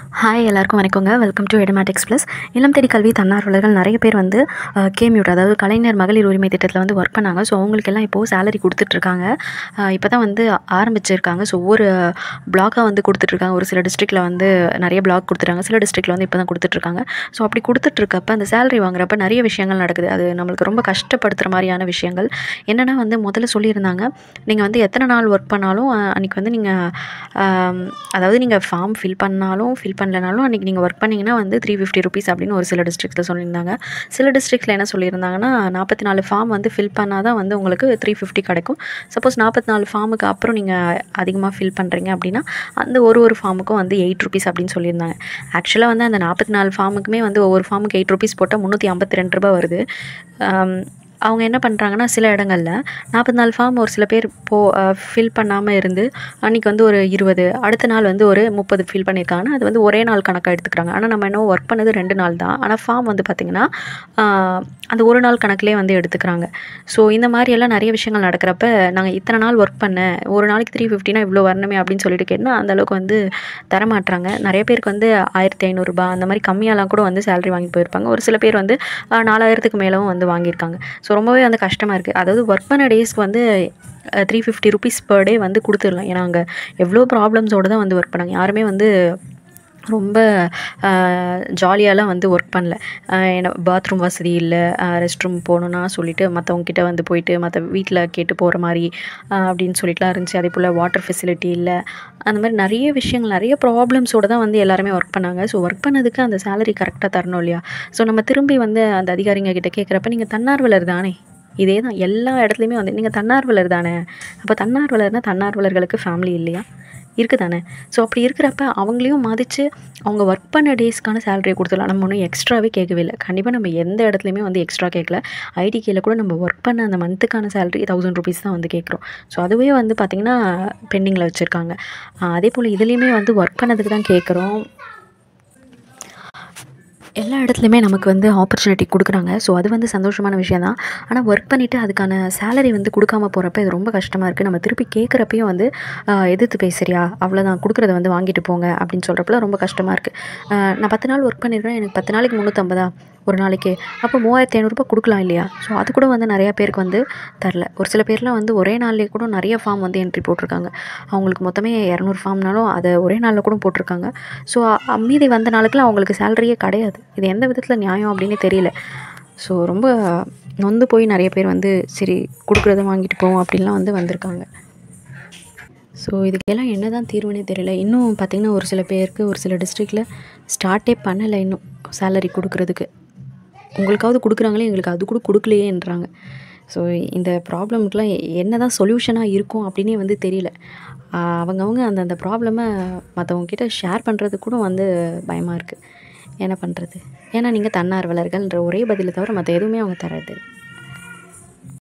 hi எல்லாருக்கும் வணக்கங்க welcome to Edumatics plus இளம் தேடி கல்வி தன்னார்வலர்கள் நிறைய பேர் வந்து கேமியூட் அதாவது கலைஞர் மகளிர் உரிமை திட்டத்தில் வந்து ஒர்க் பண்ணாங்க ஸோ அவங்களுக்கெல்லாம் இப்போது சேலரி கொடுத்துட்ருக்காங்க இப்போ தான் வந்து ஆரம்பிச்சிருக்காங்க ஸோ ஒவ்வொரு பிளாக்காக வந்து கொடுத்துட்ருக்காங்க ஒரு சில டிஸ்ட்ரிக்டில் வந்து நிறைய பிளாக் கொடுத்துருக்காங்க சில டிஸ்ட்ரிக்டில் வந்து இப்போ தான் கொடுத்துட்ருக்காங்க ஸோ அப்படி கொடுத்துட்ருக்கப்ப அந்த சேலரி வாங்குறப்ப நிறைய விஷயங்கள் நடக்குது அது நம்மளுக்கு ரொம்ப கஷ்டப்படுத்துகிற மாதிரியான விஷயங்கள் என்னென்னா வந்து முதல்ல சொல்லியிருந்தாங்க நீங்கள் வந்து எத்தனை நாள் ஒர்க் பண்ணாலும் அஹ், அன்னைக்கு வந்து நீங்கள் அதாவது நீங்கள் ஃபார்ம் ஃபில் பண்ணாலும் ஃபில் பண்ணலனாலும் அன்றைக்கி நீங்கள் ஒர்க் பண்ணிங்கன்னா வந்து த்ரீ ஃபிஃப்டி ருபீஸ் அப்படின்னு ஒரு சில டிஸ்ட்ரிக்ஸில் சொல்லியிருந்தாங்க சில டிஸ்ட்ரிக்ஸில் என்ன சொல்லியிருந்தாங்கன்னா நாற்பத்தி நாலு ஃபார்ம் வந்து ஃபில் பண்ணால் தான் வந்து உங்களுக்கு த்ரீ ஃபிஃப்டி கிடைக்கும் சப்போஸ் நாற்பத்தி நாலு ஃபார்முக்கு அப்புறம் நீங்கள் அதிகமாக ஃபில் பண்ணுறீங்க அப்படின்னா அந்த ஒரு ஒரு ஃபார்முக்கும் வந்து எயிட் ருபீஸ் அப்படின்னு சொல்லியிருந்தாங்க ஆக்சுவலாக வந்து அந்த நாற்பத்தி நாலு ஃபார்முக்குமே வந்து ஒவ்வொரு ஃபார்முக்கு எயிட் ருபீஸ் போட்டால் முந்நூற்றி ஐம்பத்தி ரெண்டு ரூபாய் வருது ஆம், அவங்க என்ன பண்ணுறாங்கன்னா சில இடங்களில் நாற்பத்தி நாலு ஃபார்ம் ஒரு சில பேர் போ ஃபில் பண்ணாமல் இருந்து அன்றைக்கி வந்து ஒரு இருபது அடுத்த நாள் வந்து ஒரு முப்பது ஃபில் பண்ணியிருக்காங்கன்னா அது வந்து ஒரே நாள் கணக்காக எடுத்துக்கிறாங்க ஆனால் நம்ம என்ன ஒர்க் பண்ணது ரெண்டு நாள் தான் ஆனால் ஃபார்ம் வந்து பார்த்திங்கன்னா ஆஹ், அந்த ஒரு நாள் கணக்குலேயே வந்து எடுத்துக்கிறாங்க ஸோ இந்த மாதிரி எல்லாம் நிறைய விஷயங்கள் நடக்கிறப்ப நாங்கள் இத்தனை நாள் ஒர்க் பண்ணேன் ஒரு நாளைக்கு த்ரீ ஃபிஃப்டினா இவ்வளோ வரணுமே அப்படின்னு சொல்லிட்டு கேட்டால் அந்த அளவுக்கு வந்து தரமாட்டுறாங்க நிறைய பேருக்கு வந்து ஆயிரத்தி ஐநூறுரூபா அந்த மாதிரி கம்மியாலாம் கூட வந்து சேலரி வாங்கிட்டு போயிருப்பாங்க ஒரு சில பேர் வந்து ஆஹ், நாலாயிரத்துக்கு மேலவும் வந்து வாங்கியிருக்காங்க ஸோ ரொம்பவே வந்து கஷ்டமாக இருக்குது அதாவது ஒர்க் பண்ண டேஸ்க்கு வந்து three fifty rupees per day வந்து கொடுத்துடலாம் ஏன்னா அங்கே எவ்வளோ ப்ராப்ளம்ஸோடு தான் வந்து ஒர்க் பண்ணாங்க யாருமே வந்து ரொம்ப ஜாலியாலாம் வந்து ஒர்க் பண்ணல ஆஹ் ஏன்னா பாத்ரூம் வசதி இல்லை ரெஸ்ட் ரூம் போகணுன்னா சொல்லிட்டு மற்றவங்க கிட்ட வந்து போயிட்டு மற்ற வீட்டில் கேட்டு போகிற மாதிரி ஆஹ் அப்படின்னு சொல்லிட்டுலாம் இருந்துச்சு அதே போல் வாட்டர் ஃபெசிலிட்டி இல்லை அந்த மாதிரி நிறைய விஷயங்கள் நிறைய ப்ராப்ளம்ஸோடு தான் வந்து எல்லாருமே ஒர்க் பண்ணாங்க ஸோ ஒர்க் பண்ணதுக்கு அந்த சேலரி கரெக்டாக தரணும் இல்லையா ஸோ நம்ம திரும்பி வந்து அந்த அதிகாரிங்க கிட்ட கேட்குறப்ப நீங்கள் தன்னார்வலர் தானே இதே தான் எல்லா இடத்துலையுமே வந்து நீங்கள் தன்னார்வலர் தானே அப்போ தன்னார்வலர்னால் தன்னார்வலர்களுக்கு ஃபேமிலி இல்லையா இருக்குது தானே ஸோ அப்படி இருக்கிறப்ப அவங்களையும் மதித்து அவங்க ஒர்க் பண்ண டேஸ்க்கான சேலரியை கொடுத்துடலாம் நம்ம ஒன்றும் எக்ஸ்ட்ராவே கேட்கவே இல்லை கண்டிப்பாக நம்ம எந்த இடத்துலையுமே வந்து எக்ஸ்ட்ரா கேட்கல ஐடிகேல கூட நம்ம ஒர்க் பண்ண அந்த மந்த்துக்கான சேலரி தௌசண்ட் ருபீஸ் தான் வந்து கேட்குறோம் ஸோ அதுவே வந்து பார்த்திங்கன்னா பெண்டிங்கில் வச்சுருக்காங்க அதே போல் இதுலேயுமே வந்து ஒர்க் பண்ணதுக்கு தான் கேட்குறோம் எல்லா இடத்துலையுமே நமக்கு வந்து ஆப்பர்ச்சுனிட்டி கொடுக்குறாங்க ஸோ அது வந்து சந்தோஷமான விஷயம் தான் ஆனால் ஒர்க் பண்ணிவிட்டு அதுக்கான சேலரி வந்து கொடுக்காம போகிறப்ப இது ரொம்ப கஷ்டமாக இருக்குது நம்ம திருப்பி கேட்குறப்பையும் வந்து ஆஹ், எதிர்த்து பேசுறியா அவ்வளோதான் கொடுக்குறத வந்து வாங்கிட்டு போங்க அப்படின்னு சொல்கிறப்பல ரொம்ப கஷ்டமாக இருக்குது நான் பத்து நாள் ஒர்க் பண்ணியிருக்கேன் எனக்கு பத்து நாளைக்கு முந்நூற்றம்பதா ஒரு நாளைக்கு அப்போ மூவாயிரத்தி ஐநூறுரூபா கொடுக்கலாம் இல்லையா ஸோ அது கூட வந்து நிறையா பேருக்கு வந்து தரல ஒரு சில பேர்லாம் வந்து ஒரே நாள்லேயே கூட நிறைய ஃபார்ம் வந்து என்ட்ரி போட்டிருக்காங்க அவங்களுக்கு மொத்தமே இரநூறு ஃபார்ம்னாலும் அதை ஒரே நாளில் கூட போட்டிருக்காங்க ஸோ மீதி வந்த நாளுக்குலாம் அவங்களுக்கு சேலரியே கிடையாது இது எந்த விதத்தில் நியாயம் அப்படின்னு தெரியல ஸோ ரொம்ப நொந்து போய் நிறைய பேர் வந்து சரி கொடுக்குறத வாங்கிட்டு போவோம் அப்படின்லாம் வந்து வந்திருக்காங்க ஸோ இதுக்கெல்லாம் என்ன தான் தீர்வுனே தெரியல இன்னும் பார்த்திங்கன்னா ஒரு சில பேருக்கு ஒரு சில டிஸ்ட்ரிக்டில் ஸ்டார்ட்டே பண்ணலை இன்னும் சேலரி கொடுக்குறதுக்கு உங்களுக்காவது கொடுக்குறாங்களே எங்களுக்கு அது கூட கொடுக்கலையேன்றாங்க ஸோ இந்த ப்ராப்ளமுக்குலாம் என்ன தான் சொல்யூஷனாக இருக்கும் அப்படின்னே வந்து தெரியல ஆஹ் அவங்கவங்க அந்த அந்த ப்ராப்ளமை மற்றவங்க கிட்ட ஷேர் பண்ணுறது கூட வந்து பயமாக இருக்குது என்ன பண்ணுறது ஏன்னா நீங்கள் தன்னார்வலர்கள்ன்ற ஒரே பதிலை தவிர மற்ற எதுவுமே அவங்க தரது